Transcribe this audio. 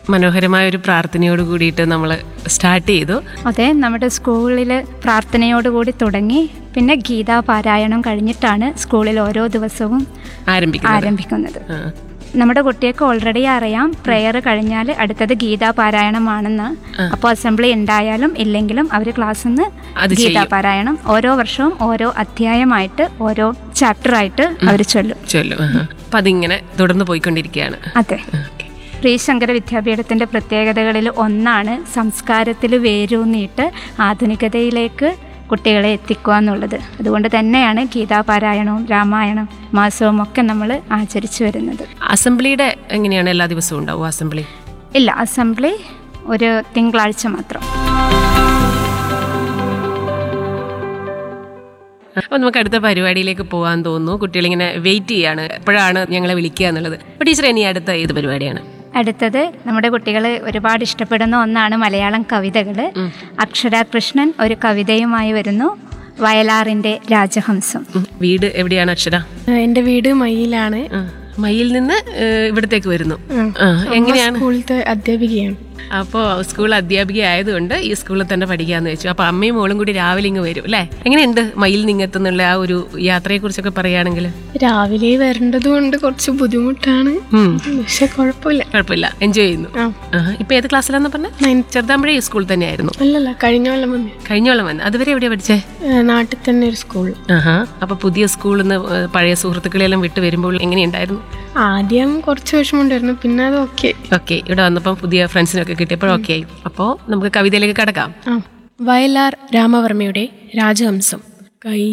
മനോഹരമായ ഒരു പ്രാർത്ഥനയോട് കൂടിയിട്ട് നമ്മൾ സ്റ്റാർട്ട് ചെയ്തു അതെ നമ്മുടെ സ്കൂളിൽ പ്രാർത്ഥനയോടുകൂടി തുടങ്ങി പിന്നെ ഗീതാ പാരായണം കഴിഞ്ഞിട്ടാണ് സ്കൂളിൽ ഓരോ ദിവസവും ആരംഭിക്കുന്നത് ആരംഭിക്കുന്നത് ആ. നമ്മുടെ കുട്ടികൾക്ക് ഓൾറെഡി അറിയാം പ്രെയർ കഴിഞ്ഞാൽ അടുത്തത് ഗീതാ പാരായണമാണെന്ന് അപ്പോൾ അസംബ്ലി ഉണ്ടായാലും ഇല്ലെങ്കിലും അവർ ക്ലാസ്സിൽ നിന്ന് അത് ഗീതാ ചെയ്യും. പാരായണം ഓരോ വർഷവും ഓരോ അധ്യായമായിട്ട് ഓരോ ചാപ്റ്ററായിട്ട് അവർ ചൊല്ലും ചൊല്ലും ആഹാ. അപ്പൊ അതിങ്ങനെ തുടർന്ന് പോയിക്കൊണ്ടിരിക്കുകയാണ് അതെ ഓക്കെ ശ്രീശങ്കര വിദ്യാപീഠത്തിൻ്റെ പ്രത്യേകതകളിൽ ഒന്നാണ് സംസ്കാരത്തിൽ വേരൂന്നിയിട്ട് ആധുനികതയിലേക്ക് കുട്ടികളെ എത്തിക്കുക എന്നുള്ളത് അതുകൊണ്ട് തന്നെയാണ് ഗീതാപാരായണവും രാമായണം മാസവും ഒക്കെ നമ്മൾ ആചരിച്ചു വരുന്നത് അസംബ്ലിയുടെ എങ്ങനെയാണ് എല്ലാ ദിവസവും ഉണ്ടാവും അസംബ്ലി ഇല്ല അസംബ്ലി ഒരു തിങ്കളാഴ്ച മാത്രം അപ്പൊ നമുക്ക് അടുത്ത പരിപാടിയിലേക്ക് പോകാൻ തോന്നുന്നു കുട്ടികളിങ്ങനെ വെയിറ്റ് ചെയ്യാണ് എപ്പോഴാണ് ഞങ്ങളെ വിളിക്കുക എന്നുള്ളത് അപ്പൊ ടീച്ചർ ഇനി അടുത്ത ഏത് പരിപാടിയാണ് അടുത്തത് നമ്മുടെ കുട്ടികൾ ഒരുപാട് ഇഷ്ടപ്പെടുന്ന ഒന്നാണ് മലയാളം കവിതകൾ അക്ഷര കൃഷ്ണൻ ഒരു കവിതയുമായി വരുന്നു വയലാറിൻ്റെ രാജഹംസം ഉം. വീട് എവിടെയാണ് അക്ഷര എൻ്റെ വീട് മയിലാണ് ആ. മയിൽ നിന്ന് ഏഹ്, ഇവിടത്തേക്ക് വരുന്നു ആ, എങ്ങനെയാണ് സ്കൂളിലത്തെ അധ്യാപികയാണ് അപ്പോൾ സ്കൂൾ അധ്യാപിക ആയതുകൊണ്ട് ഈ സ്കൂളിൽ തന്നെ പഠിക്കാന്ന് വെച്ചു അപ്പോൾ അമ്മയും മോളും കൂടി രാവിലെ ഇങ്ങ് വരും അല്ലേ എങ്ങനെയുണ്ട് മയിൽ നിങ്ങത്തുന്നുള്ള ആ ഒരു യാത്രയെ കുറിച്ചൊക്കെ പറയുകയാണെങ്കിൽ രാവിലെ വരേണ്ടത് കൊണ്ട് കുറച്ച് ബുദ്ധിമുട്ടാണ് പക്ഷെ കുഴപ്പമില്ല കുഴപ്പമില്ല എൻജോയ് ചെയ്യുന്നു ആ ആഹാ. ഇപ്പൊ ഏത് ക്ലാസ്സിലാന്ന് പറഞ്ഞ Ninth. ചെറുതാമ്പഴേ ഈ സ്കൂൾ തന്നെയായിരുന്നു അല്ലല്ല കഴിഞ്ഞ കൊല്ലം വന്നേ കഴിഞ്ഞോളം വന്ന് അതുവരെ എവിടെയാ പഠിച്ചേ ഏ, നാട്ടിൽ തന്നെ ഒരു സ്കൂൾ ആഹാ അപ്പൊ പുതിയ സ്കൂളിൽ നിന്ന് ഏഹ്, പഴയ സുഹൃത്തുക്കളെല്ലാം വിട്ട് വരുമ്പോൾ എങ്ങനെയുണ്ടായിരുന്നു ആദ്യം കുറച്ച് വിഷമമുണ്ടായിരുന്നു പിന്നെ അത് ഓക്കെ ഓക്കെ ഇവിടെ വന്നപ്പോൾ പുതിയ ഫ്രണ്ട്സിനൊക്കെ കിട്ടിയപ്പോൾ ഓക്കെ ആയി അപ്പോൾ നമുക്ക് കവിതയിലേക്ക് കടക്കാം ആ വയലാർ രാമവർമ്മയുടെ രാജഹംസം കൈ